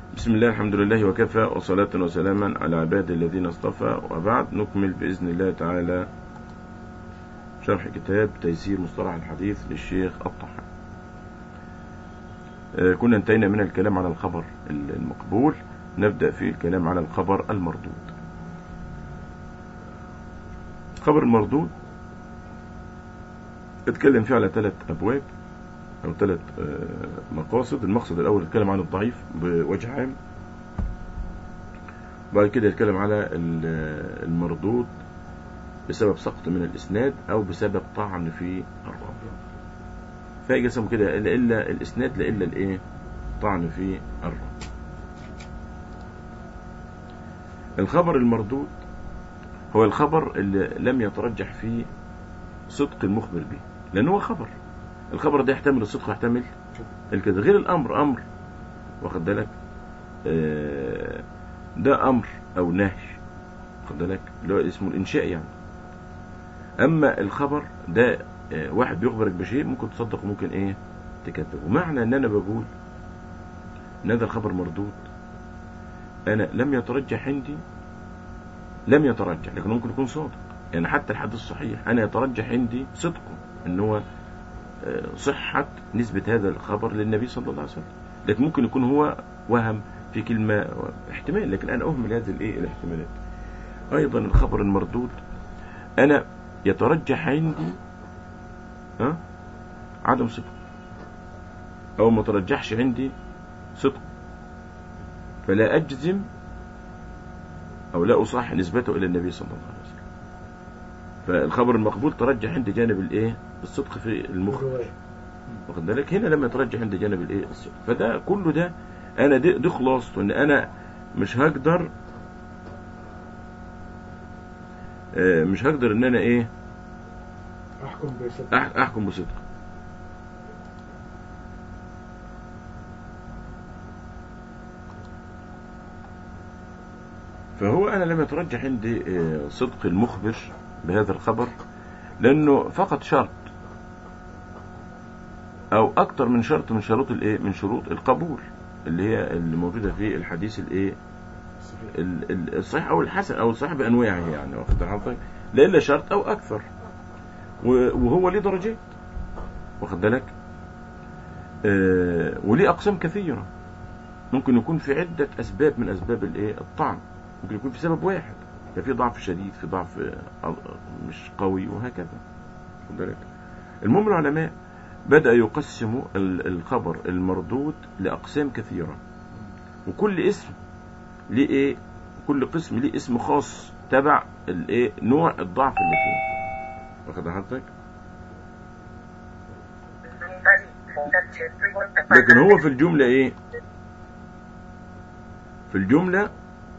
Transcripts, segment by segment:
بسم الله الحمد لله وكفى وصلاة وسلاما على عباد الذين اصطفى وبعد نكمل بإذن الله تعالى شرح كتاب تيسير مصطلح الحديث للشيخ الطحان آه، كنا انتهينا من الكلام على الخبر المقبول نبدأ في الكلام على الخبر المردود الخبر المردود اتكلم فيه على ثلاث أبواب أو ثلاث آه، مقاصد المقصد الأول يتكلم عن الضعيف بوجه عام بعد كده يتكلم على ال- المردود بسبب سقط من الإسناد أو بسبب طعن في الراوي فيجي يسموا كده إلا إلا الإسناد لا إلا الإيه طعن في الراوي الخبر المردود هو الخبر اللي لم يترجح فيه صدق المخبر به لأنه هو خبر الخبر ده يحتمل الصدق ويحتمل الكذب غير الأمر أمر واخد بالك آه، ده أمر أو نهي واخد بالك اللي هو اسمه الإنشاء يعني أما الخبر ده آه، واحد بيخبرك بشيء ممكن تصدق وممكن إيه تكذب ومعنى إن أنا بقول إن هذا الخبر مردود أنا لم يترجح عندي لم يترجح لكن ممكن يكون صادق يعني حتى الحديث الصحيح أنا يترجح عندي صدقه إن هو آه، صحة نسبة هذا الخبر للنبي صلى الله عليه وسلم لكن ممكن يكون هو وهم في كلمة احتمال لكن أنا أهمل هذه الإيه الاحتمالات أيضا الخبر المردود أنا يترجح عندي ها عدم صدق أو ما ترجحش عندي صدق فلا أجزم أو لا أصح نسبته إلى النبي صلى الله عليه وسلم فالخبر المقبول ترجح عند جانب الإيه الصدق في المخرج واخد بالك هنا لما يترجح عند جانب الايه الصدق فده كله ده انا دي, دي خلاصته ان انا مش هقدر آه، مش هقدر ان انا ايه احكم بصدق أح- احكم بصدق فهو انا لم يترجح عندي آه، صدق المخبر بهذا الخبر لانه فقط شرط او اكتر من شرط من شروط الايه من شروط القبول اللي هي اللي موجوده في الحديث الايه صحيح. ال- ال- الصحيح او الحسن او الصحيح بانواعه يعني واخد بال حضرتك لا الا شرط او اكثر و- وهو ليه درجات واخد بالك آه وليه اقسام كثيره ممكن يكون في عده اسباب من اسباب الايه الطعن ممكن يكون في سبب واحد ففي ضعف شديد في ضعف آه، مش قوي وهكذا واخد بالك المهم العلماء بدأ يقسم ال- الخبر المردود لأقسام كثيرة وكل اسم ليه ايه كل قسم ليه اسم خاص تبع الايه نوع الضعف اللي فيه واخد حضرتك لكن هو في الجملة ايه في الجملة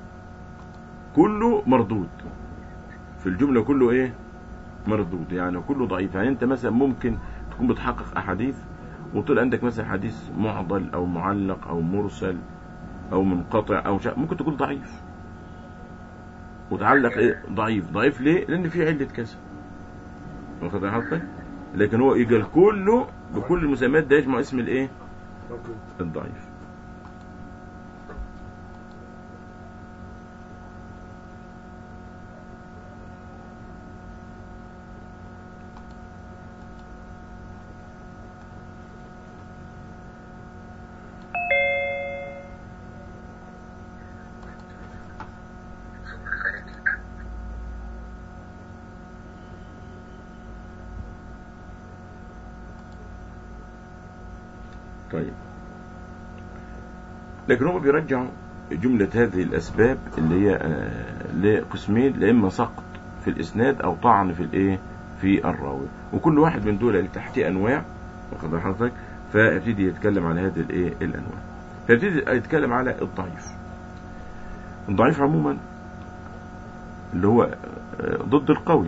كله مردود في الجملة كله ايه مردود يعني كله ضعيف يعني انت مثلا ممكن تكون بتحقق احاديث وطلع عندك مثلا حديث معضل او معلق او مرسل او منقطع او شيء ممكن تكون ضعيف وتعلق ايه ضعيف ضعيف ليه لان في عله كذا واخد حضرتك لكن هو يجي كله بكل المسميات ده يجمع اسم الايه مردود. الضعيف طيب لكن هم بيرجعوا جملة هذه الأسباب اللي هي آه، لقسمين لا إما سقط في الإسناد أو طعن في الإيه في الراوي وكل واحد من دول اللي تحتيه أنواع واخد بال حضرتك فيبتدي يتكلم على هذه الإيه الأنواع فيبتدي يتكلم على الضعيف الضعيف عموما اللي هو آه، ضد القوي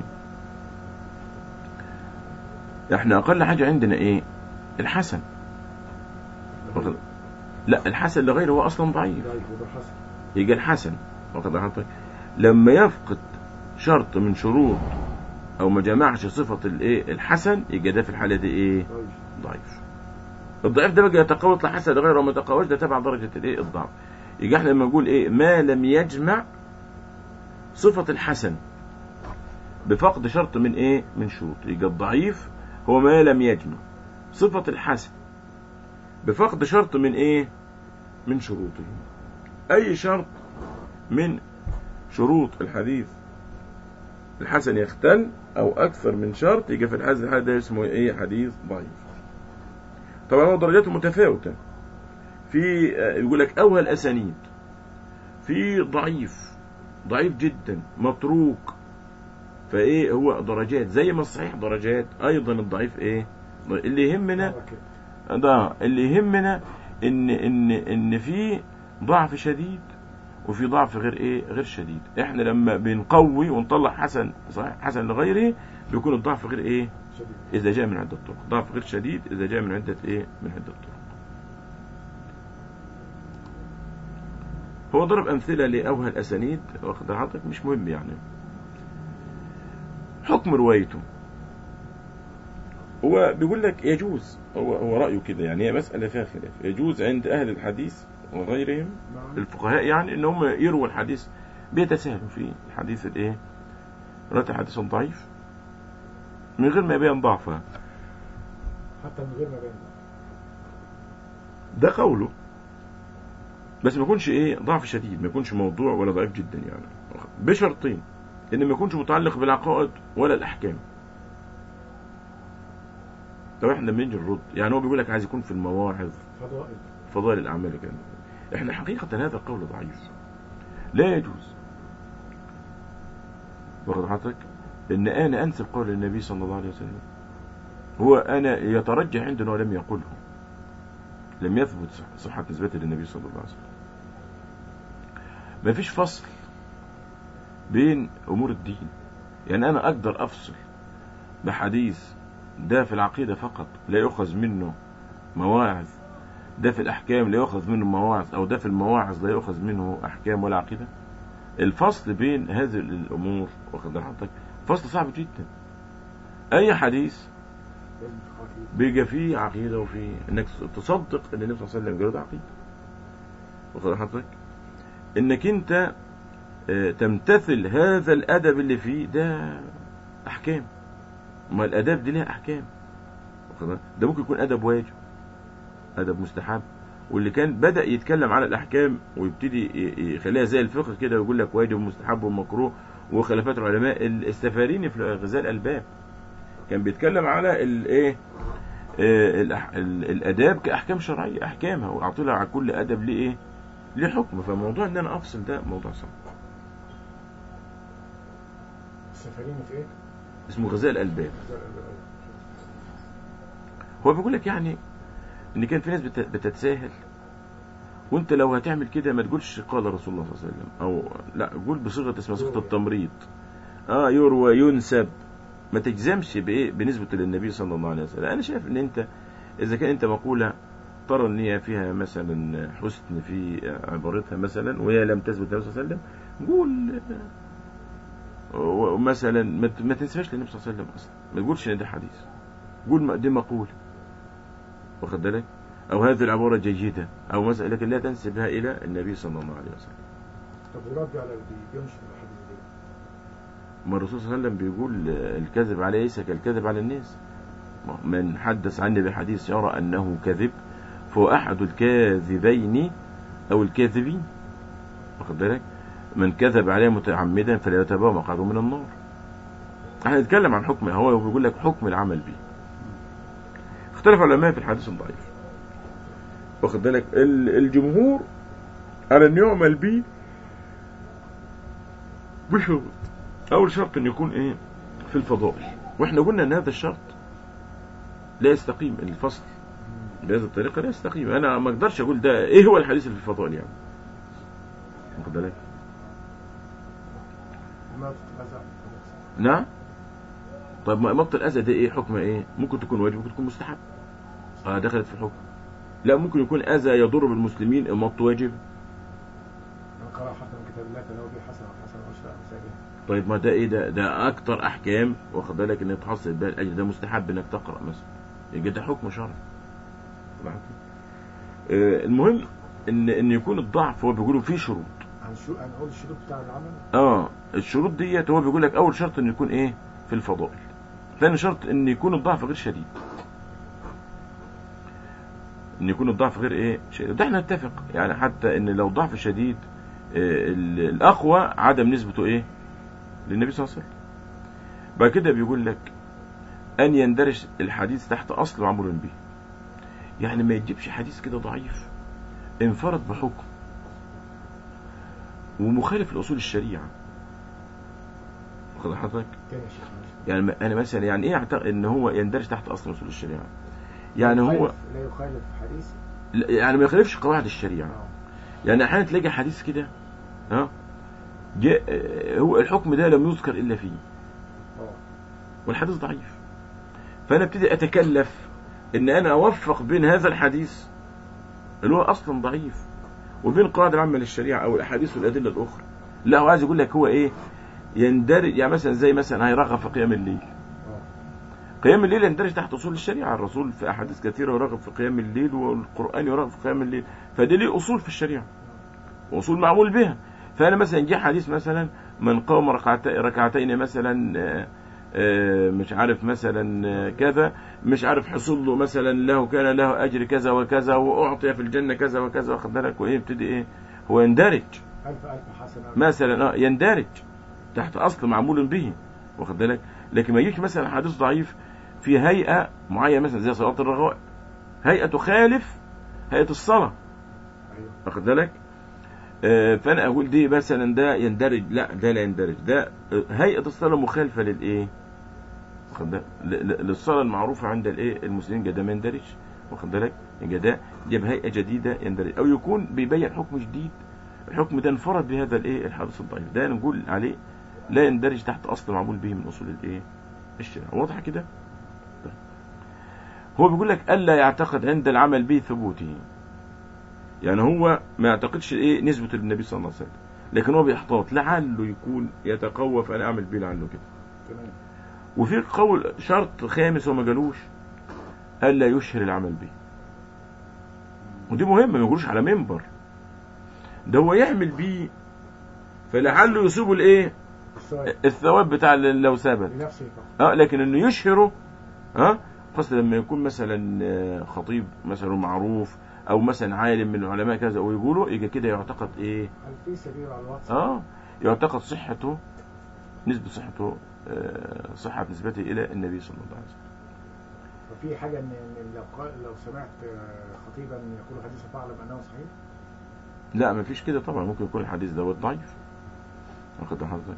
احنا أقل حاجة عندنا إيه الحسن واخد- لا الحسن لغيره هو اصلا ضعيف ضعيف وده حسن يجي الحسن واخد بال حضرتك لما يفقد شرط من شروط او ما جمعش صفه الايه الحسن يبقى ده في الحاله دي ايه ضعيف ضعيف الضعيف ده بقى يتقوى يطلع حسن لغيره وما يتقواش ده تبع درجه الايه الضعف يبقى احنا لما نقول ايه ما لم يجمع صفة الحسن بفقد شرط من ايه من شروط يبقى الضعيف هو ما لم يجمع صفة الحسن بفقد شرط من ايه من شروطه اي شرط من شروط الحديث الحسن يختل او اكثر من شرط يبقى في الحديث الحديث ده اسمه ايه حديث ضعيف طبعا هو درجاته متفاوته في آه، يقول لك اول الاسانيد في ضعيف ضعيف جدا متروك فايه هو درجات زي ما الصحيح درجات ايضا الضعيف ايه اللي يهمنا مرة كده. ده اللي يهمنا ان ان ان في ضعف شديد وفي ضعف غير ايه غير شديد احنا لما بنقوي ونطلع حسن صحيح حسن لغيره بيكون الضعف غير ايه شديد اذا جاء من عده طرق ضعف غير شديد اذا جاء من عده ايه من عده طرق هو ضرب امثله لاوهى الاسانيد واخد حضرتك مش مهم يعني حكم روايته هو بيقول لك يجوز هو هو رايه كده يعني هي مساله فيها خلاف يجوز عند اهل الحديث وغيرهم نعم الفقهاء يعني ان هم يرووا الحديث بيتساهلوا في الحديث الايه روايه الحديث الضعيف من غير ما يبين ضعفها حتى من غير ما بين ده قوله بس ما يكونش ايه ضعف شديد ما يكونش موضوع ولا ضعيف جدا يعني بشرطين ان ما يكونش متعلق بالعقائد ولا الاحكام طب احنا لما نيجي نرد يعني هو بيقول لك عايز يكون في المواعظ فضائل فضائل الاعمال وكده احنا حقيقه هذا القول ضعيف لا يجوز واخد حضرتك ان انا انسب قول النبي صلى الله عليه وسلم هو انا يترجح عندنا ولم يقله لم يثبت صح- صحة نسبته للنبي صلى الله عليه وسلم ما فيش فصل بين أمور الدين يعني أنا أقدر أفصل بحديث ده في العقيدة فقط لا يؤخذ منه مواعظ ده في الأحكام لا يؤخذ منه مواعظ أو ده في المواعظ لا يؤخذ منه أحكام ولا عقيدة الفصل بين هذه الأمور واخد حضرتك فصل صعب جدا أي حديث لازم تخاطب بيبقى فيه عقيدة وفيه انك تصدق ان النبي صلى الله عليه وسلم جرد عقيدة واخد حضرتك انك انت آه، تمتثل هذا الادب اللي فيه ده احكام ما الاداب دي ليها احكام واخد بالك؟ ده ممكن يكون ادب واجب ادب مستحب واللي كان بدا يتكلم على الاحكام ويبتدي ي- يخليها زي الفقه كده ويقول لك واجب ومستحب ومكروه وخلافات العلماء السفاريني في غذاء الالباب كان بيتكلم على الايه آه، الأح- ال- الاداب كاحكام شرعيه احكامها واعطي لها على كل ادب ليه ايه ليه حكم فموضوع ان انا افصل ده موضوع صعب السفرين في ايه؟ اسمه غذاء الالباب زي- زي- هو بيقول لك يعني ان كان في ناس بت- بتتساهل وانت لو هتعمل كده ما تقولش قال رسول الله صلى الله عليه وسلم او لا قول بصيغه اسمها صيغه يروى. التمريض اه يروى ينسب ما تجزمش بايه بنسبه للنبي صلى الله عليه وسلم انا شايف ان انت اذا كان انت مقوله ترى ان هي فيها مثلا حسن في عبارتها مثلا وهي لم تثبت للنبي صلى الله عليه وسلم قول آه، مثلا ما ت- ما تنسبش للنبي صلى الله عليه وسلم اصلا ما تقولش ان ده حديث قول ما- دي مقوله واخد بالك او هذه العباره جيده او مثلا لكن لا تنسبها الى النبي صلى الله عليه وسلم طب ورد على اللي بينشر الحديث دي ما الرسول صلى الله عليه وسلم بيقول آه، الكذب عليه ليس كالكذب على الناس من حدث عني بحديث يرى انه كذب فهو احد الكاذبين او الكاذبين واخد بالك من كذب عليه متعمدا فليتبوأ مقعده من النار احنا نتكلم عن حكم هو بيقول لك حكم العمل به اختلف العلماء في الحديث الضعيف واخد بالك ال- الجمهور على ان يعمل به بشروط اول شرط ان يكون ايه في الفضائل واحنا قلنا ان هذا الشرط لا يستقيم الفصل بهذه الطريقه لا يستقيم انا ما اقدرش اقول ده ايه هو الحديث اللي في الفضائل يعني واخد بالك ما تتأذى نعم طيب ما مقت الاذى ده ايه حكمه ايه ممكن تكون واجب ممكن تكون مستحب اه دخلت في الحكم لا ممكن يكون اذى يضر بالمسلمين امط واجب من قرأ حتى من كتاب الله فله به حسنة وحسنة وعشر أمثالها طيب ما ده ايه ده ده اكتر احكام واخد بالك ان تحصل بها الاجر ده مستحب انك تقرا مثلا يبقى ده حكم شرعي طبعاً. آه، المهم ان ان يكون الضعف هو بيقولوا فيه شروط هنشو... هنقول الشروط بتاع العمل اه الشروط ديت هو بيقول لك اول شرط انه يكون ايه في الفضائل ثاني شرط ان يكون الضعف غير شديد ان يكون الضعف غير ايه شديد ده احنا نتفق يعني حتى ان لو ضعف شديد آه، ال- الاقوى عدم نسبته ايه للنبي صلى الله عليه وسلم بعد كده بيقول لك ان يندرج الحديث تحت اصل معمول به يعني ما يجيبش حديث كده ضعيف انفرد بحكم ومخالف لاصول الشريعه واخد حضرتك تاني يا شيخ معلش. يعني م- انا مثلا يعني ايه اعتقد ان هو يندرج تحت اصل اصول الشريعه يعني هو يخالف- لا يخالف حديث لا، يعني ما يخالفش قواعد الشريعه اه يعني احيانا تلاقي حديث كده ها جاء آه، هو الحكم ده لم يذكر الا فيه اه والحديث ضعيف فانا ابتدي اتكلف ان انا اوفق بين هذا الحديث اللي هو اصلا ضعيف وبين قواعد العامه للشريعه او الاحاديث والادله الاخرى لا هو عايز يقول لك هو ايه يندرج يعني مثلا زي مثلا هيرغب في قيام الليل اه قيام الليل يندرج تحت اصول الشريعه الرسول في احاديث كثيره يرغب في قيام الليل والقران يرغب في قيام الليل فدي ليه اصول في الشريعه واصول معمول بها فانا مثلا جه حديث مثلا من قام ركعتي- ركعتين مثلا آه، آه، مش عارف مثلا آه، كذا مش عارف حصل له مثلا له كان له اجر كذا وكذا واعطي في الجنه كذا وكذا واخد بالك وايه يبتدي ايه هو يندرج ألف ألف حسنة مثلا اه يندرج تحت اصل معمول به واخد بالك لكن ما يجيش مثلا حديث ضعيف في هيئه معينه مثلا زي صلاه الرغائب هيئه تخالف هيئه الصلاه أيوه واخد بالك آه، فانا اقول دي مثلا ده يندرج لا ده لا يندرج ده آه، هيئه الصلاه مخالفه للايه واخد بالك؟ ل- ل- للصلاه المعروفه عند الايه المسلمين ده ما يندرج واخد بالك يبقى ده جاب هيئه جديده يندرج او يكون بيبين حكم جديد الحكم ده انفرد بهذا الايه الحدث الضعيف ده نقول عليه لا يندرج تحت اصل معمول به من اصول الايه الشريعه واضح كده طيب. هو بيقول لك الا يعتقد عند العمل به ثبوته يعني هو ما يعتقدش ايه نسبه للنبي صلى الله عليه وسلم لكن هو بيحتاط لعله يكون يتقوى فانا اعمل به لعله كده تمام وفي قول شرط خامس هو ما قالوش الا يشهر العمل به ودي مهمه ما يقولوش على منبر ده هو يعمل بيه فلعله يصيبه الايه السؤال الثواب بتاع اللي لو ثبت لنفسه فقط اه لكن انه يشهره ها خاصة لما يكون مثلا آه، خطيب مثلا معروف او مثلا عالم من العلماء كذا ويقولوا يجي كده يعتقد ايه هل في سبيل على الواتس اه يعتقد صحته نسبة صحته آه، صحة نسبته الى النبي صلى الله عليه وسلم وفي حاجة إن إن لو قال لو سمعت آه، خطيبا يقول حديثا فاعلم أنه صحيح لا ما فيش كده طبعا ممكن يكون الحديث دوت ضعيف واخد بال حضرتك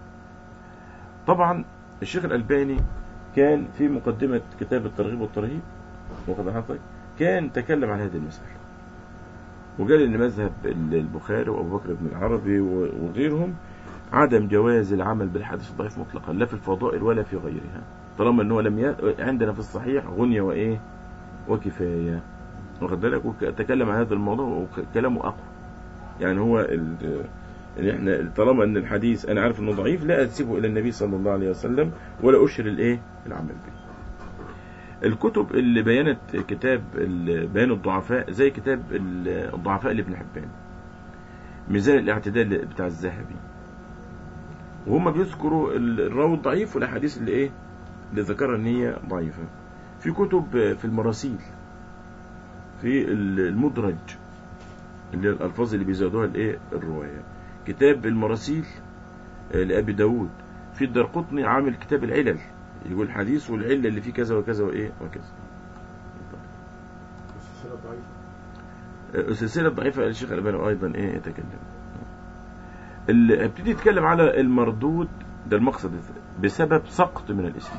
طبعا الشيخ الألباني كان في مقدمة كتاب الترغيب والترهيب واخد بال حضرتك كان تكلم عن هذه المسألة وقال ان مذهب البخاري وابو بكر بن العربي و- وغيرهم عدم جواز العمل بالحديث الضعيف مطلقا لا في الفضائل ولا في غيرها طالما ان هو لم ي... عندنا في الصحيح غنية وايه وكفاية واخد بالك وتكلم عن هذا الموضوع وكلامه اقوى يعني هو ال... ان احنا طالما ان الحديث انا عارف انه ضعيف لا اسيبه الى النبي صلى الله عليه وسلم ولا اشر الايه العمل به الكتب اللي بينت كتاب ال- بيان الضعفاء زي كتاب ال- الضعفاء لابن حبان ميزان الاعتدال بتاع الذهبي وهم بيذكروا ال- الراوي الضعيف والاحاديث اللي ايه اللي ذكرها ان هي ضعيفه في كتب في المراسيل في ال- المدرج اللي هي الالفاظ اللي بيزودوها الايه الروايه كتاب المراسيل آه، لابي داود في الدرقطني عامل كتاب العلل يقول الحديث والعله اللي فيه كذا وكذا وايه وكذا السلسلة ضعيفة آه، السلسله الضعيفه الشيخ الالباني ايضا ايه يتكلم اللي ابتدي يتكلم على المردود ده المقصد بسبب سقط من الاسلام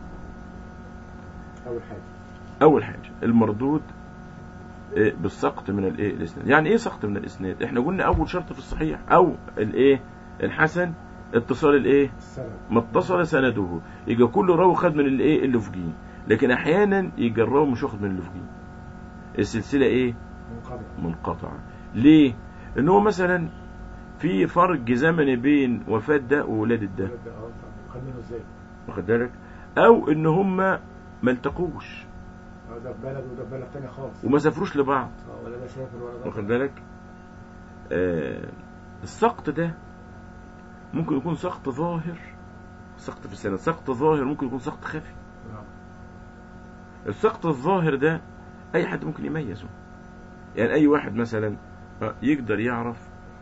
أول حاجة اول حاجه المردود آه، بالسقط من الايه الاسناد يعني ايه سقط من الاسناد احنا قلنا اول شرط في الصحيح او الايه الحسن اتصال الايه السند ما اتصل سنده يبقى كل راوي خد من الايه اللي فوقيه لكن احيانا يجي الراوي مش واخد من اللي فوقيه السلسله ايه منقطع منقطعه ليه ان هو مثلا في فرق زمني بين وفاه ده وولاده ده ده اه طب قننه ازاي؟ واخد بالك او ان هم ما التقوش اه ده في بلد وده في بلد تاني خالص وما سافروش لبعض اه ولا ده سافر ولا ده واخد بالك آه السقط ده ممكن يكون سقط ظاهر سقط في السند سقط ظاهر ممكن يكون سقط خفي نعم السقط الظاهر ده اي حد ممكن يميزه يعني اي واحد مثلا آه، يقدر يعرف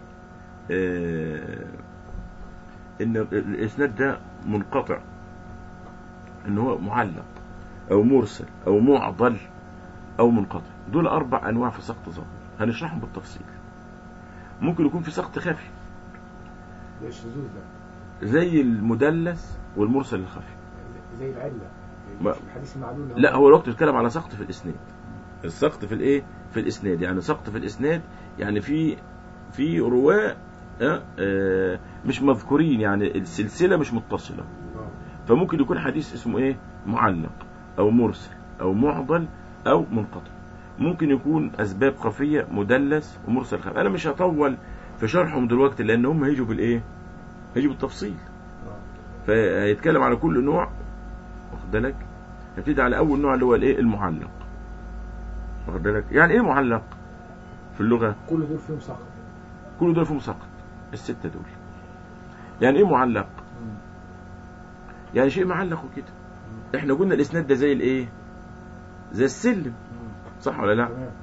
آه، ان ال- الاسناد ده منقطع ان هو معلق او مرسل او معضل او منقطع دول اربع انواع في سقط ظاهر هنشرحهم بالتفصيل ممكن يكون في سقط خفي زي الشذوذ ده زي المدلس والمرسل الخفي زي العلة ما- مش الحديث المعلول اللي لا هو الوقت بيتكلم على سقط في الاسناد السقط في الايه في الاسناد يعني سقط في الاسناد يعني في في رواه آه، آه، مش مذكورين يعني السلسله مش متصله آه. فممكن يكون حديث اسمه ايه معلق او مرسل او معضل او منقطع ممكن يكون اسباب خفيه مدلس ومرسل خفي انا مش هطول في شرحهم دلوقتي لان هم هيجوا بالايه هيجوا بالتفصيل آه. فهيتكلم على كل نوع واخد بالك هبتدي على اول نوع اللي هو الايه المعلق واخد بالك يعني ايه معلق في اللغه كل دول فيهم سقط كل دول فيهم سقط الستة دول يعني ايه معلق مم. يعني شيء معلق وكده احنا قلنا الاسناد ده زي الايه زي السلم مم. صح ولا لا تمام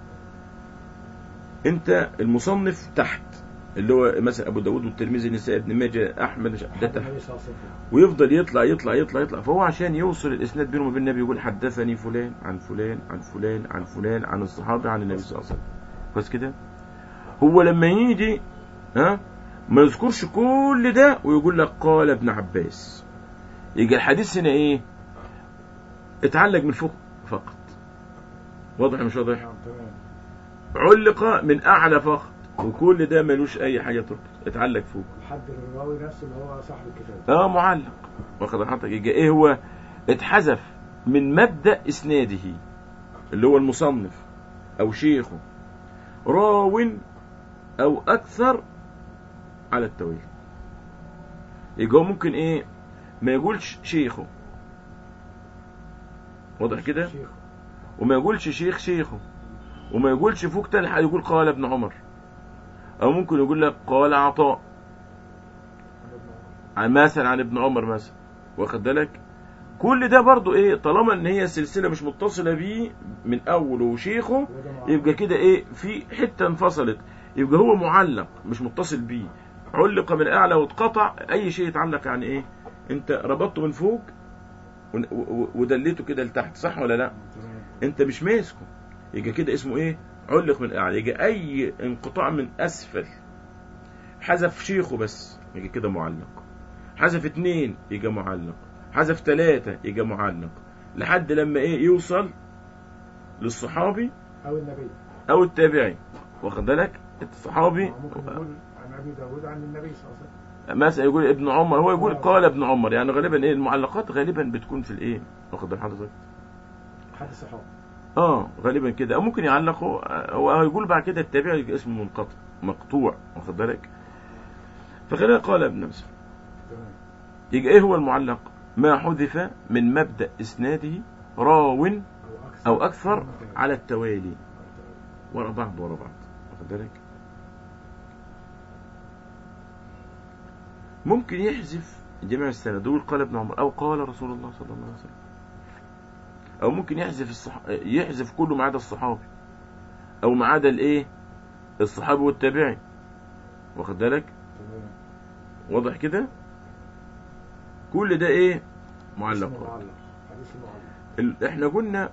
انت المصنف تحت اللي هو مثلا ابو داود والترمذي النسائي ابن ماجه احمد ده حتى تحت النبي صلى الله عليه وسلم ويفضل يطلع يطلع يطلع يطلع فهو عشان يوصل الاسناد بينه وبين النبي يقول حدثني فلان عن فلان عن فلان عن فلان عن الصحابه عن النبي صلى الله عليه وسلم بس كده هو لما يجي ها ما يذكرش كل ده ويقول لك قال ابن عباس يجي الحديث هنا ايه اتعلق من فوق فقط واضح مش واضح نعم تمام علق من اعلى فقط وكل ده ملوش اي حاجه تربط اتعلق فوق الحد الراوي نفسه اللي هو صاحب الكتاب اه معلق واخد حضرتك يجي ايه هو اتحذف من مبدأ اسناده اللي هو المصنف او شيخه راو او اكثر على التويل يبقى هو ممكن ايه ما يقولش شيخه واضح كده شيخ وما يقولش شيخ شيخه وما يقولش فوق تاني حاجة يقول قال ابن عمر او ممكن يقول لك قال عطاء عن ابن عمر. عن مثلا عن ابن عمر مثلا واخد بالك كل ده برضو ايه طالما ان هي سلسله مش متصله بيه من اوله وشيخه وده مع- يبقى كده ايه في حته انفصلت يبقى هو معلق مش متصل بيه علق من اعلى واتقطع اي شيء يتعلق يعني ايه انت ربطته من فوق ون- و- و- ودليته كده لتحت صح ولا لا تمام انت مش ماسكه يبقى كده اسمه ايه علق من اعلى يبقى اي انقطاع من اسفل حذف شيخه بس يبقى كده معلق حذف اتنين يبقى معلق حذف تلاتة يبقى معلق لحد لما ايه يوصل للصحابي او النبي او التابعي واخد بالك الصحابي ممكن يقول عن ابي داود عن النبي صلى الله عليه وسلم مثلا يقول ابن عمر هو يقول آه. قال ابن عمر يعني غالبا ايه المعلقات غالبا بتكون في الايه واخد بال حضرتك حد الصحابه اه غالبا كده او ممكن يعلقوا آه، هو هيقول بعد كده التابعي يبقى اسمه منقطع مقطوع واخد بالك فخلينا قال ابن مسعود تمام يبقى ايه هو المعلق ما حذف من مبدأ اسناده راو او اكثر او اكثر ممكن. على التوالي ورا بعض ورا بعض واخد بالك ممكن يحذف جميع السند يقول قال ابن عمر او قال رسول الله صلى الله عليه وسلم او ممكن يحذف الصح... يحذف كله ما عدا الصحابي او ما عدا الايه الصحابي والتابعي واخد بالك تمام واضح كده كل ده ايه اسمه معلقات معلق حديث معلق ال- احنا قلنا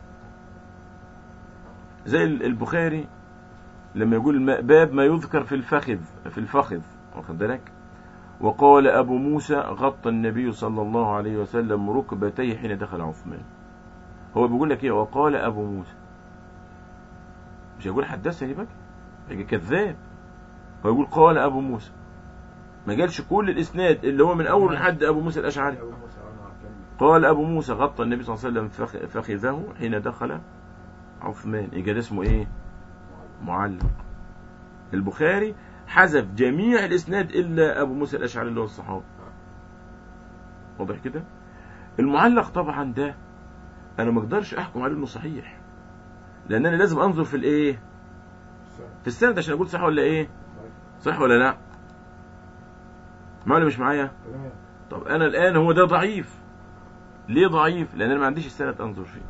زي ال- البخاري لما يقول الم- باب ما يذكر في الفخذ في الفخذ واخد بالك وقال ابو موسى غطى النبي صلى الله عليه وسلم ركبتيه حين دخل عثمان هو بيقول لك ايه وقال ابو موسى مش هيقول حدثني بقى يبقى كذاب هو يقول قال ابو موسى ما قالش كل الاسناد اللي هو من اول لحد ابو موسى الاشعري ابو موسى انا كان قال أبو موسى غطى النبي صلى الله عليه وسلم فخ- فخذه حين دخل عثمان يبقى ده اسمه إيه؟ معلق البخاري حذف جميع الإسناد إلا أبو موسى الأشعري اللي هو الصحابي واضح كده؟ المعلق طبعا ده أنا ما أقدرش أحكم عليه إنه صحيح لأن أنا لازم أنظر في الإيه؟ السنة. في السند عشان أقول صح ولا إيه؟ صحيح. صح ولا لا معلم مش معايا تمام طب انا الان هو ده ضعيف ليه ضعيف لان انا ما عنديش السند انظر فيه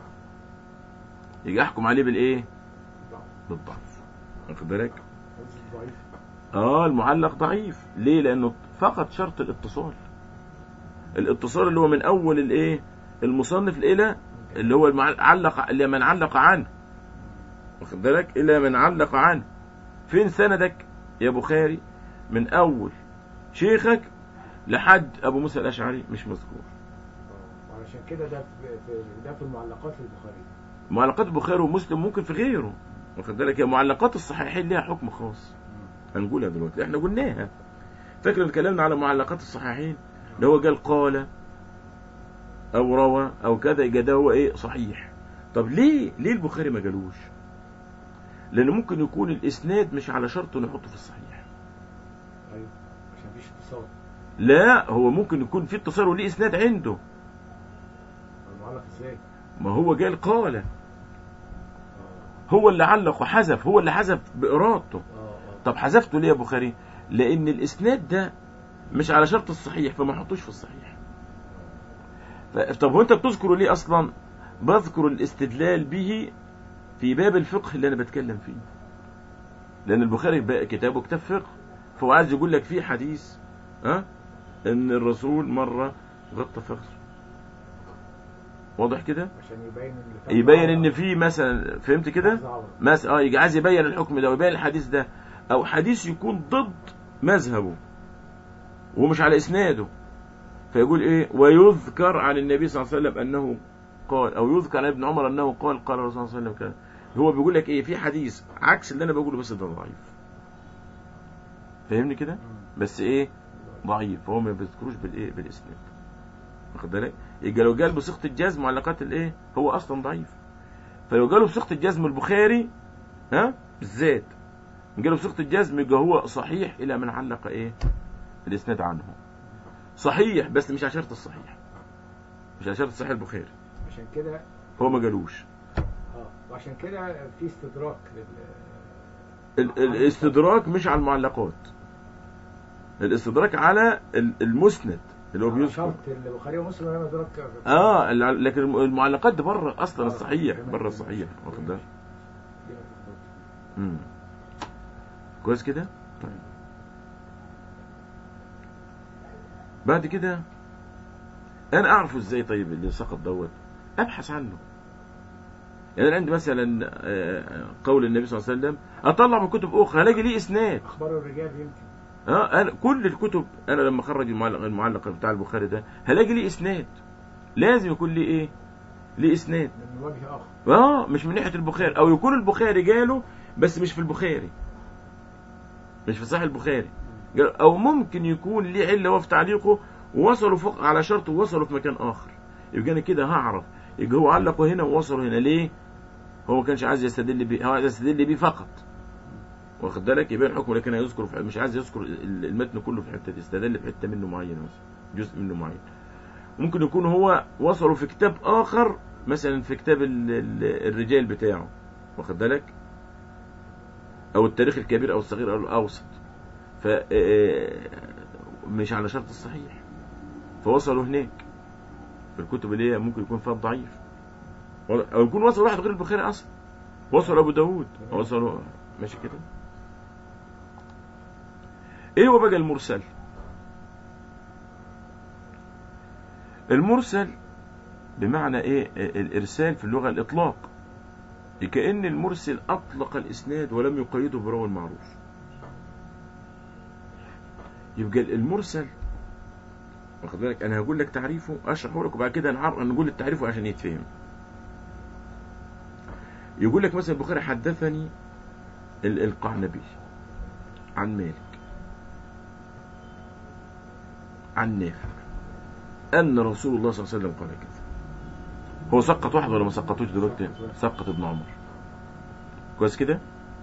يجي احكم عليه بالايه ضعف. بالضعف واخد بالك حديث ضعيف اه المعلق ضعيف ليه لانه فقط شرط الاتصال الاتصال اللي هو من اول الايه المصنف الى اللي هو المع- علق الى من علق عنه واخد بالك الى من علق عنه فين سندك يا بخاري من اول شيخك لحد ابو موسى الاشعري مش مذكور آه. وعلشان كده ده في في- ده في المعلقات للبخاري معلقات البخاري ومسلم ممكن في غيره واخد بالك هي معلقات الصحيحين ليها حكم خاص هنقولها دلوقتي احنا قلناها فاكر اتكلمنا على معلقات الصحيحين اللي هو قال قال او روى او كذا يبقى ده هو ايه صحيح طب ليه ليه البخاري ما قالوش لان ممكن يكون الاسناد مش على شرط نحطه في الصحيح ايوه عشان مفيش اتصال لا هو ممكن يكون في اتصال وليه اسناد عنده المعلق ازاي؟ ما هو قال قال اه هو اللي علق وحذف هو اللي حذف بارادته اه اه طب حذفته ليه يا بخاري لان الاسناد ده مش على شرط الصحيح فما حطوش في الصحيح ف- طب وانت بتذكره ليه اصلا بذكر الاستدلال به في باب الفقه اللي انا بتكلم فيه لان البخاري بقى كتابه كتاب فقه فهو عايز يقول لك فيه حديث ها ان الرسول مره غطى فخذ واضح كده عشان يبين ان اللي فات يبين عورة. ان في مثلا فهمت كده فخذ عورة. مس اه يجي عايز يبين الحكم ده ويبين الحديث ده او حديث يكون ضد مذهبه ومش على اسناده فيقول ايه ويذكر عن النبي صلى الله عليه وسلم انه قال او يذكر عن ابن عمر انه قال قال الرسول صلى الله عليه وسلم كذا هو بيقول لك ايه في حديث عكس اللي انا بقوله بس ده ضعيف فاهمني كده مم. بس ايه ضعيف فهو ما بيذكروش بالايه بالاسناد واخد بالك يبقى لو قال بصيغه الجزم معلقات الايه هو اصلا ضعيف فلو قالوا بصيغه الجزم البخاري ها بالذات قالوا بصيغه الجزم يبقى هو صحيح الى من علق ايه الاسناد عنه صحيح بس مش على شرط الصحيح مش على شرط صحيح البخاري عشان كده هو ما قالوش اه وعشان كده في استدراك لل ال- ال- الاستدراك مش على المعلقات الاستدراك على ال- المسند اللي هو على بيذكر شرط البخاري ومسلم لم يدرك اه الع- لكن الم- المعلقات دي بره اصلا آه، الصحيح تمام. بره الصحيح واخد بالك دي نقطة. امم كويس كده طيب بعد كده انا اعرفه ازاي طيب اللي سقط دوت ابحث عنه يعني انا عندي مثلا آه، قول النبي صلى الله عليه وسلم اطلع من كتب اخرى هلاقي ليه اسناد اخبار الرجال يمكن اه انا كل الكتب انا لما اخرج المعلق المعلق بتاع البخاري ده هلاقي ليه اسناد لازم يكون ليه ايه ليه اسناد من وجه اخر اه مش من ناحيه البخاري او يكون البخاري جاله بس مش في البخاري مش في صحيح البخاري قال- او ممكن يكون ليه عله هو في تعليقه ووصلوا فوق على شرط ووصلوا في مكان اخر يبقى انا كده هعرف يبقى هو علقوا هنا ووصلوا هنا ليه هو ما كانش عايز يستدل بيه هو عايز يستدل بيه فقط واخد بالك يبين حكمه لكن هيذكر في مش عايز يذكر ال- المتن كله في حته استدل في حته منه معينه مثلا جزء منه معين ممكن يكون هو وصلوا في كتاب اخر مثلا في كتاب ال- ال- الرجال بتاعه واخد بالك او التاريخ الكبير او الصغير او الاوسط ف آه، مش على شرط الصحيح فوصلوا هناك في الكتب اللي هي ممكن يكون فيها الضعيف او يكون وصل واحد غير البخاري اصلا وصل ابو داود وصلوا ماشي كده ايه هو بقى المرسل المرسل بمعنى ايه الارسال في اللغه الاطلاق كأن المرسل اطلق الاسناد ولم يقيده براوي المعروف يبقى المرسل واخد بالك انا هقول لك تعريفه اشرحه لك وبعد كده نعرف نقول التعريف عشان يتفهم يقول لك مثلا البخاري حدثني ال- القعنبي عن مالك عن نافع أن رسول الله صلى الله عليه وسلم قال كذا هو سقط واحد ولا ما سقطوش دلوقتي سقط ابن عمر كويس كده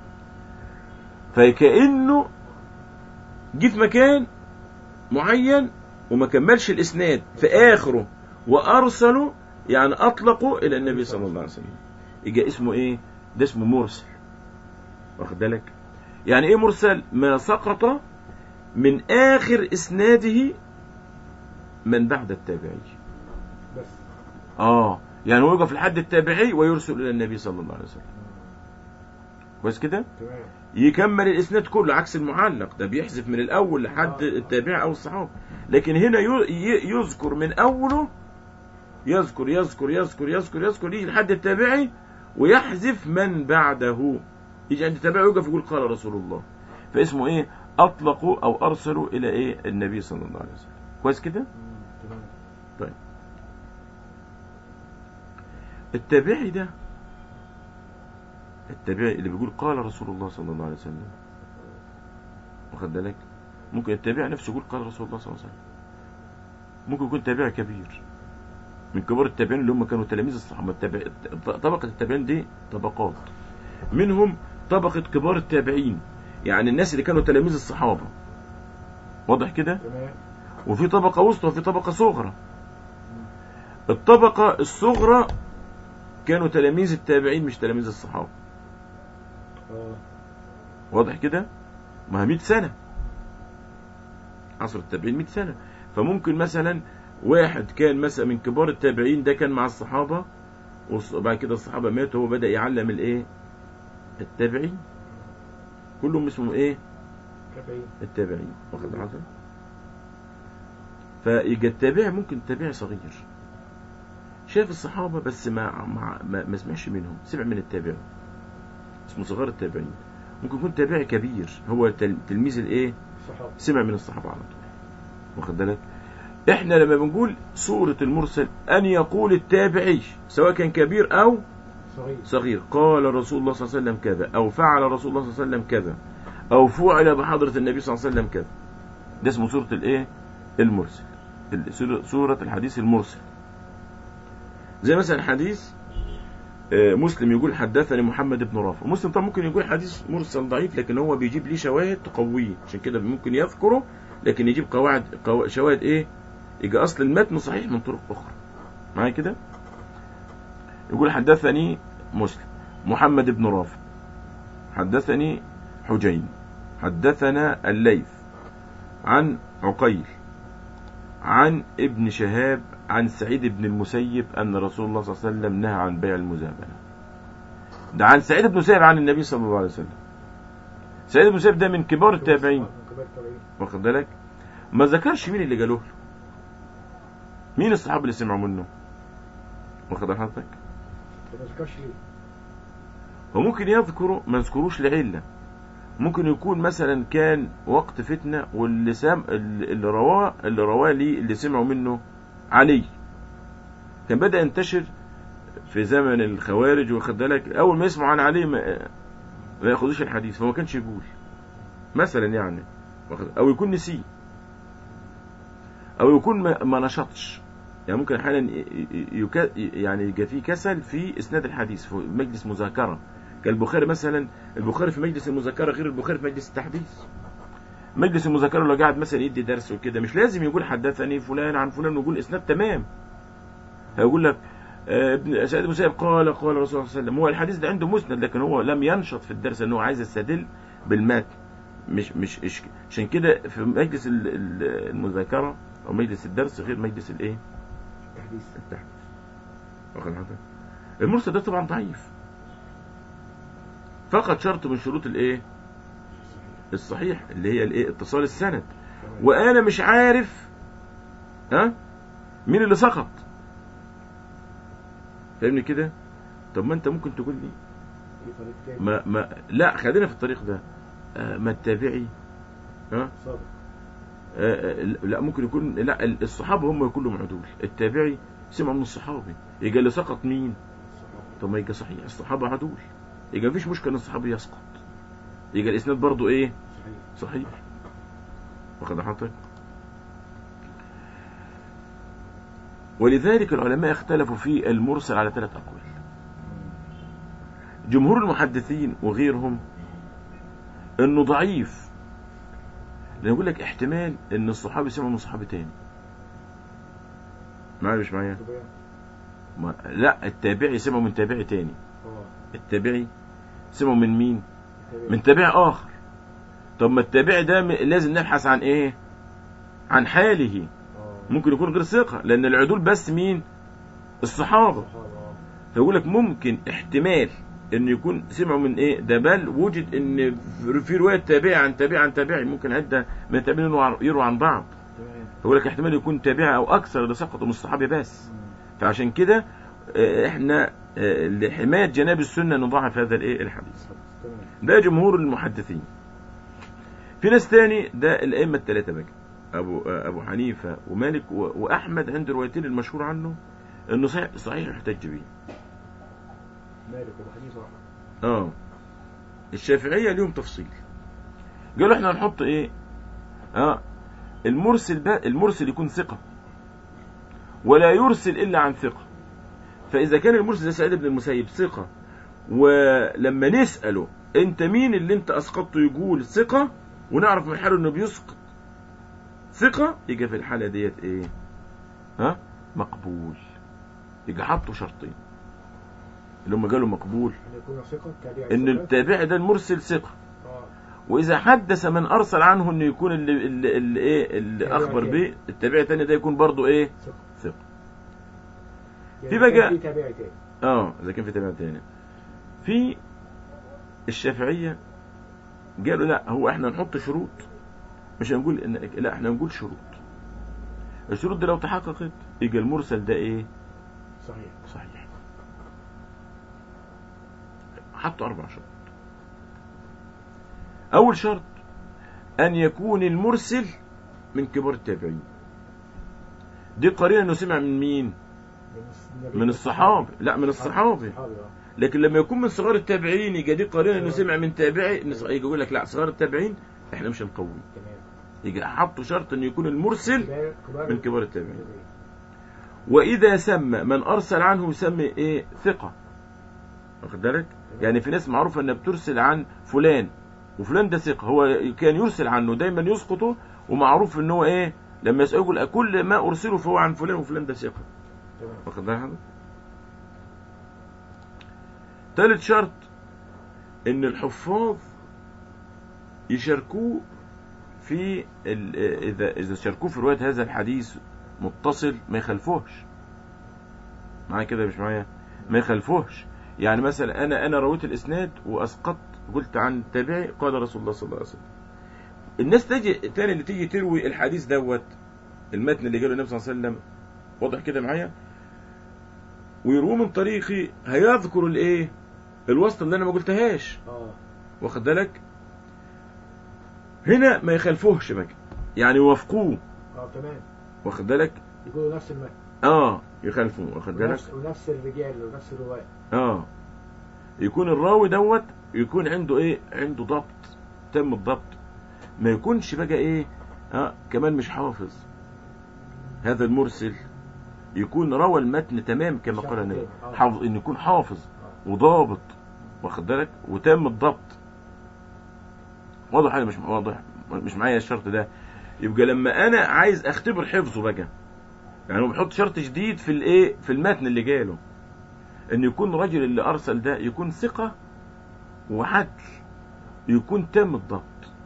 فكأنه جه في مكان معين وما كملش الإسناد في آخره وأرسله يعني أطلقوا إلى النبي صلى الله عليه وسلم يبقى اسمه إيه ده اسمه مرسل واخد بالك يعني ايه مرسل ما سقط من اخر اسناده من بعد التابعي بس اه يعني هو يقف لحد التابعي ويرسل الى النبي صلى الله عليه وسلم كويس كده تمام يكمل الاسناد كله عكس المعلق ده بيحذف من الاول لحد التابع او الصحابه لكن هنا ي- ي- يذكر من اوله يذكر يذكر يذكر يذكر يذكر يجي لحد التابعي ويحذف من بعده يجي عند التابعي يوقف يقول قال رسول الله فاسمه ايه اطلقوا او ارسلوا الى ايه النبي صلى الله عليه وسلم كويس كده مم. تمام التابعي ده التابعي اللي بيقول قال رسول الله صلى الله عليه وسلم واخد بالك ممكن التابعي نفسه يقول قال رسول الله صلى الله عليه وسلم ممكن يكون تابعي كبير من كبار التابعين اللي هم كانوا تلاميذ الصحابه التابع... طبقه التابعين دي طبقات منهم طبقه كبار التابعين يعني الناس اللي كانوا تلاميذ الصحابه واضح كده تمام وفي طبقة وسطى وفي طبقة صغرى الطبقة الصغرى كانوا تلاميذ التابعين مش تلاميذ الصحابة اه واضح كده ما هي 100 سنة عصر التابعين 100 سنة فممكن مثلا واحد كان مثلا من كبار التابعين ده كان مع الصحابة وبعد كده الصحابة ماتوا هو بدأ يعلم الايه التابعين كلهم اسمهم ايه تابعين التابعين واخد بالك فيجي التابع ممكن تابعي صغير شاف الصحابة بس ما ما ما, ما سمعش منهم سمع من التابع اسمه صغار التابعين ممكن يكون تابعي كبير هو تل- تلميذ الايه الصحابة سمع من الصحابة على طول واخد بالك احنا لما بنقول سورة المرسل ان يقول التابعي سواء كان كبير او صغير صغير قال رسول الله صلى الله عليه وسلم كذا او فعل رسول الله صلى الله عليه وسلم كذا او فعل بحضرة النبي صلى الله عليه وسلم كذا ده اسمه سورة الايه المرسل ال- سورة- سورة الحديث المرسل زي مثلا حديث آه، مسلم يقول حدثني محمد بن رافع مسلم طبعا ممكن يقول حديث مرسل ضعيف لكن هو بيجيب ليه شواهد تقويه عشان كده ممكن يذكره لكن يجيب قواعد قوا- شواهد ايه يجي اصل المتن صحيح من طرق اخرى معايا كده يقول حدثني مسلم محمد بن رافع حدثني حجين حدثنا الليث عن عقيل عن ابن شهاب عن سعيد بن المسيب أن رسول الله صلى الله عليه وسلم نهى عن بيع المزابنة ده عن سعيد بن المسيب عن النبي صلى الله عليه وسلم سعيد بن المسيب ده من كبار التابعين من كبار التابعين واخد بالك ما ذكرش مين اللي قالوه له مين الصحابة اللي سمعوا منه واخد بال حضرتك طب ما ذكرش ليه؟ وممكن يذكروا ما يذكروش لعلة ممكن يكون مثلا كان وقت فتنة واللي سام اللي رواه اللي رواه لي اللي سمعوا منه علي كان بدأ ينتشر في زمن الخوارج واخد بالك اول ما يسمعوا عن علي ما, ما ياخدوش الحديث فما كانش يقول مثلا يعني واخد- او يكون نسيه او يكون ما, ما نشطش يعني ممكن احيانا ي- ي- يك... يعني يبقى في كسل في اسناد الحديث في مجلس مذاكره كالبخاري مثلا البخاري في مجلس المذاكره غير البخاري في مجلس التحديث مجلس المذاكره لو قاعد مثلا يدي درس وكده مش لازم يقول حدثني فلان عن فلان ويقول اسناد تمام هيقول لك آه، ابن سعيد بن مسيب قال قال الرسول صلى الله عليه وسلم هو الحديث ده عنده مسند لكن هو لم ينشط في الدرس انه عايز يستدل بالمتن مش مش إش- عشان كده في مجلس ال- ال- المذاكره او مجلس الدرس غير مجلس الايه التحديث التحديث واخد حضرتك المرسل ده طبعا ضعيف فقط شرط من شروط الايه الصحيح اللي هي الايه اتصال السند تمام. وانا مش عارف ها مين اللي سقط فاهمني كده طب ما انت ممكن تقول لي في طريق تاني ما ما لا خلينا في الطريق ده آه ما التابعي ها صادق آه، آه، لا ممكن يكون لا الصحابه هم كلهم عدول التابعي سمع من الصحابي يبقى اللي سقط مين الصحابة طب ما يبقى صحيح الصحابه عدول يبقى مفيش مشكله ان الصحابي يسقط يبقى الاسناد برضو ايه صحيح صحيح واخد حضرتك ولذلك العلماء اختلفوا في المرسل على ثلاث اقوال جمهور المحدثين وغيرهم انه ضعيف لان يقول لك احتمال ان الصحابي سمع من صحابي تاني معايا مش معايا طب إيه؟ ما لا التابعي سمعوا من تابعي تاني اه التابعي سمعوا من مين تابعين. من تابع اخر طب ما التابعي ده م- لازم نبحث عن ايه عن حاله اه ممكن يكون غير ثقة لان العدول بس مين الصحابة صحابة اه فيقول لك ممكن احتمال ان يكون سمعوا من ايه ده بل وجد ان في رواية تابعي عن تابعي عن تابعي ممكن عدة من التابعين يرووا- يرووا عن بعض تمام فيقول لك احتمال يكون تابعي او اكثر اللي سقطوا من الصحابة بس مم. فعشان كده آه، احنا آه، لحماية جناب السنة نضاعف هذا الايه الحديث تمام ده جمهور المحدثين في ناس تاني ده الأئمة الثلاثة بقى أبو أبو حنيفة ومالك و- وأحمد عند روايتين المشهور عنه إنه صحيح صحيح يحتج به مالك وابو حنيفه واحمد اه الشافعية ليهم تفصيل قالوا احنا هنحط ايه اه المرسل بقى المرسل يكون ثقة ولا يرسل إلا عن ثقة فإذا كان المرسل زي سعيد بن المسيب ثقة ولما نسأله أنت مين اللي أنت أسقطته يقول ثقة ونعرف من حاله إنه بيسقط ثقة يجي في الحالة ديت إيه ها مقبول يجي حطوا شرطين اللي هم قالوا مقبول ان يكون ثقه تابعي ان ثقة. التابع ده المرسل ثقة اه واذا حدث من ارسل عنه انه يكون اللي اللي, اللي ايه اللي تابع اخبر تاني. به التابع الثاني ده يكون برضه ايه ثقه ثقة يعني في بقى- كان في تابعي تاني اه اذا كان في تابع تاني في الشافعية قالوا لا هو احنا نحط شروط مش هنقول ان لا احنا نقول شروط الشروط دي لو تحققت يبقى المرسل ده ايه صحيح صحيح حطوا أربع شروط أول شرط أن يكون المرسل من كبار التابعين دي قرينة أنه سمع من مين من النبي- من الصحابة لا من الصحابة الصحابة، آه. لكن لما يكون من صغار التابعين يبقى دي قرينة أنه سمع من تابعي إن ص- يجي يقول لك لا صغار التابعين إحنا مش هنقوي تمام يجي حطوا شرط أن يكون المرسل كبار كبار من كبار التابعين التابعين. وإذا سمى من أرسل عنه يسمي إيه ثقة واخد بالك يعني في ناس معروفة أنها بترسل عن فلان وفلان ده ثقة هو كان يرسل عنه دايما يسقطه ومعروف ان هو ايه لما يسأله يقول كل ما أرسله فهو عن فلان وفلان ده ثقة تمام واخد بالك حضرتك؟ ثالث شرط ان الحفاظ يشاركوه في ال- اذا اذا شاركوه في روايه هذا الحديث متصل ما يخالفوهش معايا كده مش معايا ما يخالفوهش يعني مثلا انا انا رويت الاسناد واسقطت قلت عن تابعي قال رسول الله صلى الله عليه وسلم الناس تيجي تاني اللي تيجي تروي الحديث دوت المتن اللي جاله النبي صلى الله عليه وسلم واضح كده معايا ويروه من طريقي هيذكر الايه الوسط اللي انا ما قلتهاش اه واخد بالك هنا ما يخالفوهش بقى يعني يوافقوه اه تمام واخد بالك يقولوا نفس المتن اه يخالفوه واخد بالك ونفس, ونفس الرجال ونفس الرواة اه يكون الراوي دوت يكون عنده ايه عنده ضبط تم الضبط ما يكونش بقى ايه اه كمان مش حافظ هذا المرسل يكون روى المتن تمام كما قال النبي آه. حافظ ان يكون حافظ آه. وضابط واخد بالك وتم الضبط واضح ولا مش واضح مش معايا الشرط ده يبقى لما انا عايز اختبر حفظه بقى يعني هو بيحط شرط جديد في الايه في المتن اللي جاله ان يكون الراجل اللي ارسل ده يكون ثقة وعدل يكون تام الضبط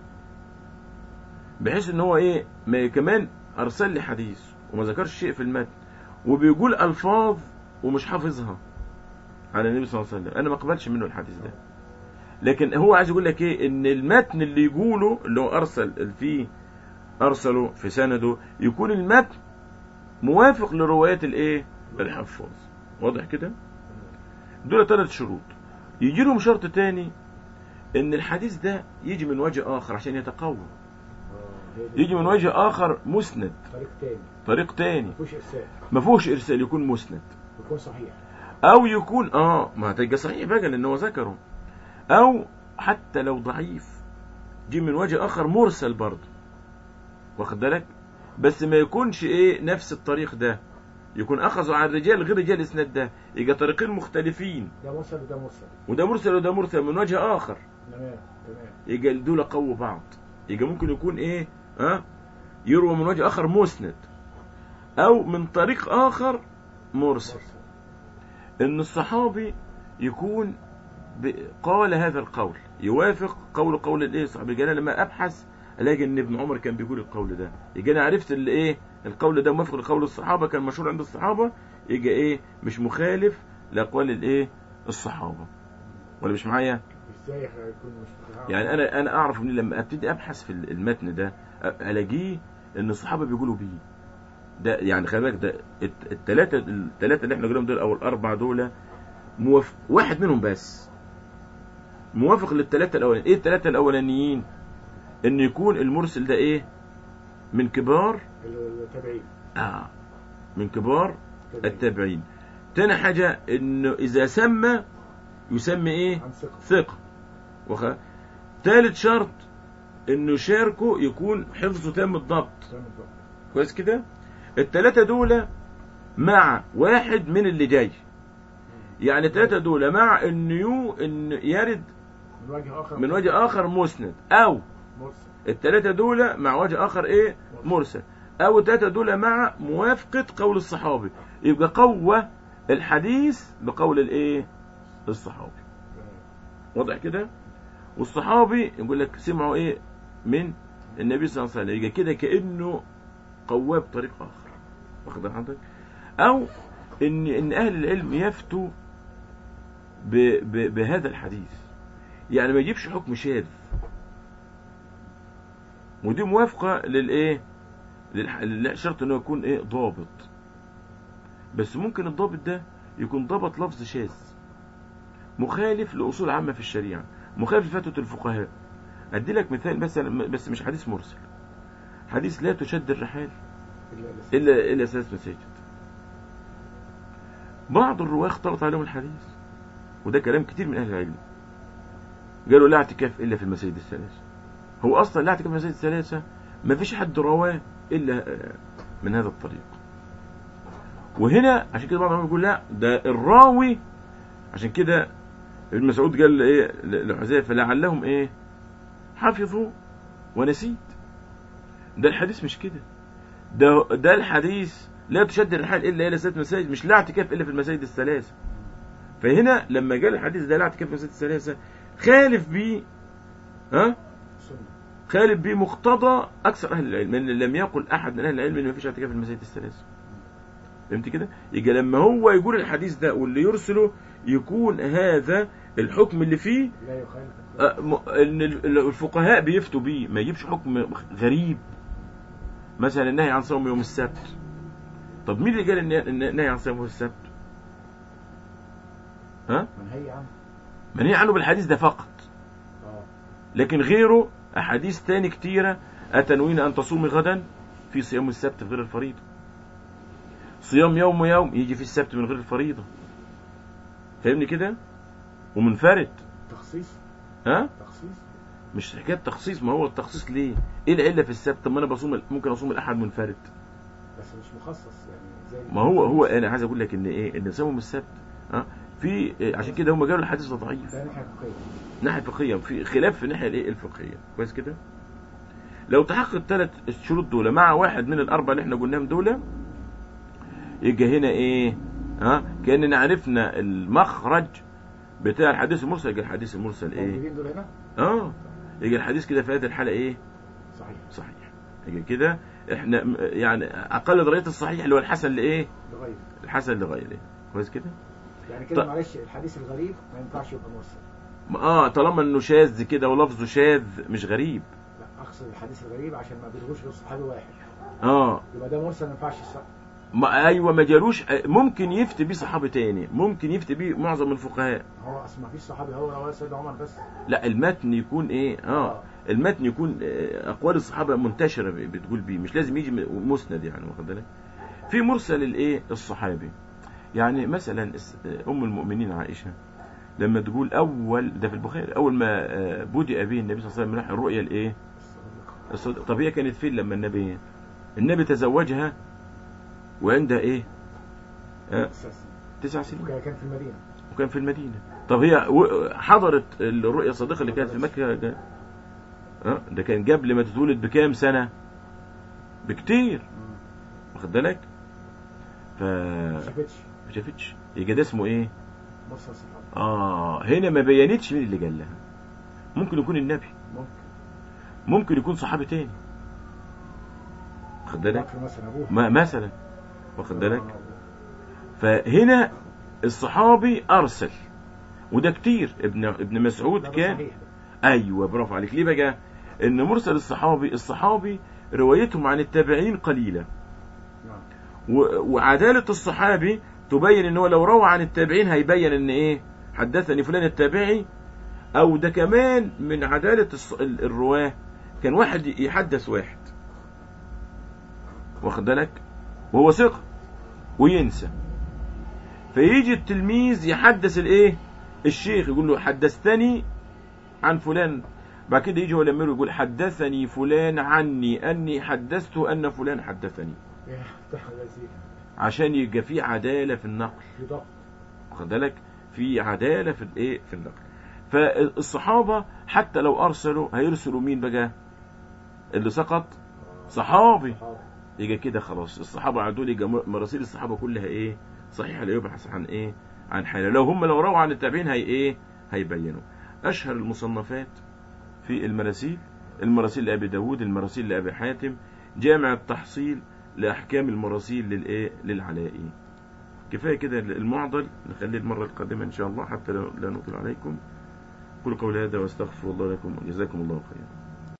بحيث ان هو ايه ما كمان ارسل لي حديث وما ذكرش شيء في المتن وبيقول الفاظ ومش حافظها على النبي صلى الله عليه وسلم انا ما اقبلش منه الحديث ده لكن هو عايز يقول لك ايه ان المتن اللي يقوله اللي هو ارسل فيه ارسله في سنده يكون المتن موافق لروايات الايه الحفاظ واضح كده دول ثلاث شروط يجي لهم شرط تاني ان الحديث ده يجي من وجه اخر عشان يتقوى اه هي دي. يجي من وجه اخر مسند طريق تاني طريق تاني ما فيهوش ارسال ما فيهوش ارسال يكون مسند يكون صحيح او يكون اه ما هتبقى صحيح بقى لان هو ذكره او حتى لو ضعيف جه من وجه اخر مرسل برضه واخد بالك بس ما يكونش ايه نفس الطريق ده يكون اخذوا على الرجال غير رجال الاسناد ده يبقى طريقين مختلفين ده مرسل وده مرسل وده مرسل وده مرسل من وجه اخر تمام تمام يبقى دول قووا بعض يبقى ممكن يكون ايه ها يروى من وجه اخر مسند او من طريق اخر مرسل مرسل ان الصحابي يكون ب- قال هذا القول يوافق قول قول الايه صاحب انا لما ابحث الاقي ان ابن عمر كان بيقول القول ده يجي انا عرفت اللي ايه القول ده موافق لقول الصحابه كان مشهور عند الصحابه يجي ايه مش مخالف لاقوال الايه الصحابه ولا مش معايا ازاي هيكون مش يعني انا انا اعرف ان لما ابتدي ابحث في المتن ده أ- الاقيه ان الصحابه بيقولوا بيه ده يعني خلي بالك ده الثلاثه الثلاثه اللي احنا قلناهم دول او الاربعه دول موافق واحد منهم بس موافق للثلاثه الاولانيين ايه الثلاثه الاولانيين ان يكون المرسل ده ايه من كبار التابعين اه من كبار التابعين. التابعين تاني حاجه انه اذا سمى يسمي ايه عن ثقة ثقة وخ... ثالث شرط انه شاركه يكون حفظه تام الضبط تمام بالضبط. كويس كده الثلاثة دول مع واحد من اللي جاي يعني الثلاثة دول مع انه يو ان يرد من وجه اخر من وجه اخر مسند او مرسل الثلاثة دول مع وجه اخر ايه مرسل او الثلاثة دول مع موافقة قول الصحابي يبقى قوة الحديث بقول الايه الصحابي تمام. واضح كده والصحابي يقول لك سمعوا ايه من النبي صلى الله عليه وسلم يبقى كده كانه قواه بطريق اخر واخد بال حضرتك او ان ان اهل العلم يفتوا ب ب بهذا الحديث يعني ما يجيبش حكم شاذ ودي موافقه للايه للح- للشرط انه يكون ايه ضابط بس ممكن الضابط ده يكون ضبط لفظ شاذ مخالف لأصول عامة في الشريعة مخالف لفتوى الفقهاء أدي لك مثال مثلا بس مش حديث مرسل حديث لا تشد الرحال إلا لسه. إلا إلا ثلاث مساجد بعض الرواة اختلط عليهم الحديث وده كلام كتير من أهل العلم قالوا لا اعتكاف إلا في المساجد الثلاثة هو أصلا لا اعتكاف في المساجد الثلاثة ما فيش حد رواه إلا آه، من هذا الطريق وهنا عشان كده بعض العلماء يقول لا ده الراوي عشان كده ابن مسعود قال ايه ل- لحذيفه لعلهم ايه حفظوا ونسيت ده الحديث مش كده ده ده الحديث لا تشد الرحال الا الى ثلاث مساجد مش لا اعتكاف الا في المساجد الثلاثه فهنا لما جاء الحديث ده لا اعتكاف في المساجد الثلاثه خالف بيه ها سنة. خالف بيه مقتضى اكثر اهل العلم ان لم يقل احد من اهل العلم ان مفيش اعتكاف في المساجد الثلاثه فهمت كده يبقى لما هو يقول الحديث ده واللي يرسله يكون هذا الحكم اللي فيه لا يخالف آه، م- ان ال- الفقهاء بيفتوا بيه ما يجيبش حكم غريب مثلا النهي عن صوم يوم السبت طب مين اللي قال ان إن النهي عن صوم يوم السبت ها منهي عنه منهي عنه بالحديث ده فقط اه لكن غيره احاديث تاني كتيره اتنوين ان تصومي غدا في صيام السبت في غير الفريضه صيام يوم ويوم يجي في السبت من غير الفريضه فاهمني كده ومنفرد تخصيص ها تخصيص مش حكايه تخصيص ما هو التخصيص ليه؟ ايه العله في السبت؟ طب ما انا بصوم ممكن اصوم الاحد منفرد. بس مش مخصص يعني زي ما هو هو انا عايز اقول لك ان ايه؟ ان صوم السبت ها في إيه عشان كده هم قالوا الحديث ده ضعيف. ده ناحية فقهية ناحيه فقهيه في خلاف في الناحيه الايه الفقهيه كويس كده؟ لو تحقق الثلاث الشروط دول مع واحد من الاربعه اللي احنا قلناهم دول يبقى هنا ايه؟ ها كاننا عرفنا المخرج بتاع الحديث المرسل يبقى الحديث المرسل ايه؟ موجودين دول هنا اه يبقى الحديث كده في هذه الحاله ايه؟ صحيح صحيح يبقى كده احنا م- يعني اقل درجات الصحيح اللي هو الحسن لايه لغير الحسن لغيره كويس كده يعني كده طيب. معلش الحديث الغريب ما ينفعش يبقى مرسل م- اه طالما انه شاذ كده ولفظه شاذ مش غريب لا اقصد الحديث الغريب عشان ما بيلغوش غير صحابي واحد اه يبقى ده مرسل ما ينفعش الصح ما ايوه ما جالوش آه، ممكن يفتي بيه صحابي تاني ممكن يفتي بيه معظم الفقهاء هو اصل ما فيش صحابي هو رواه سيدنا عمر بس لا المتن يكون ايه اه المتن يكون آه، اقوال الصحابه منتشره ب- بتقول بيه مش لازم يجي م- مسند يعني واخد بالك في مرسل الايه الصحابي يعني مثلا الس- ام المؤمنين عائشه لما تقول اول ده في البخاري اول ما آه، بدأ به النبي صلى الله عليه وسلم راح الرؤيا الايه الصدق طب هي كانت فين لما النبي النبي تزوجها وعندها ايه آه، أساسي. تسع سنين وكان كان في المدينة وكان في المدينة طب هي و- حضرت الرؤيا الصادقة اللي كانت في مكة ده, اه ده كان قبل ما تتولد بكام سنة بكتير واخد بالك ف ما شافتش ما شافتش يبقى ده اسمه ايه بص يا صحابي اه هنا ما بينتش مين اللي قال لها ممكن يكون النبي ممكن ممكن يكون صحابي تاني واخد بالك بكر مثلا ابوه ما مثلا واخد بالك آه، فهنا الصحابي ارسل وده كتير ابن ابن مسعود ده كان صحيح. ايوه برافو عليك ليه بقى ان مرسل الصحابي الصحابي روايتهم عن التابعين قليله نعم و- وعداله الصحابي تبين ان هو لو روى عن التابعين هيبين ان ايه حدثني فلان التابعي او ده كمان من عداله الص- ال- الرواه كان واحد يحدث واحد واخد بالك وهو ثقه وينسى فيجي التلميذ يحدث الايه الشيخ يقول له حدثتني عن فلان بعد كده يجي هو لما يقول حدثني فلان عني اني حدثته ان فلان حدثني إيه، ده لذيذ. عشان يبقى في عداله في النقل في ضغط واخد بالك في عداله في الايه في النقل فالصحابه حتى لو ارسلوا هيرسلوا مين بقى اللي سقط صحابي صحابي. يبقى كده خلاص الصحابه عدول يبقى م- مراسيل الصحابه كلها ايه صحيحه لا يبحث عن ايه عن حاله لو هم لو رووا عن التابعين هي ايه هيبينوا اشهر المصنفات في المراسيل المراسيل لابي داود المراسيل لابي حاتم جامع التحصيل لاحكام المراسيل للايه للعلائي كفايه كده المعضل نخليه المره القادمه ان شاء الله حتى لا لا نطيل عليكم قولوا قولي هذا واستغفر الله لكم وجزاكم الله خيرا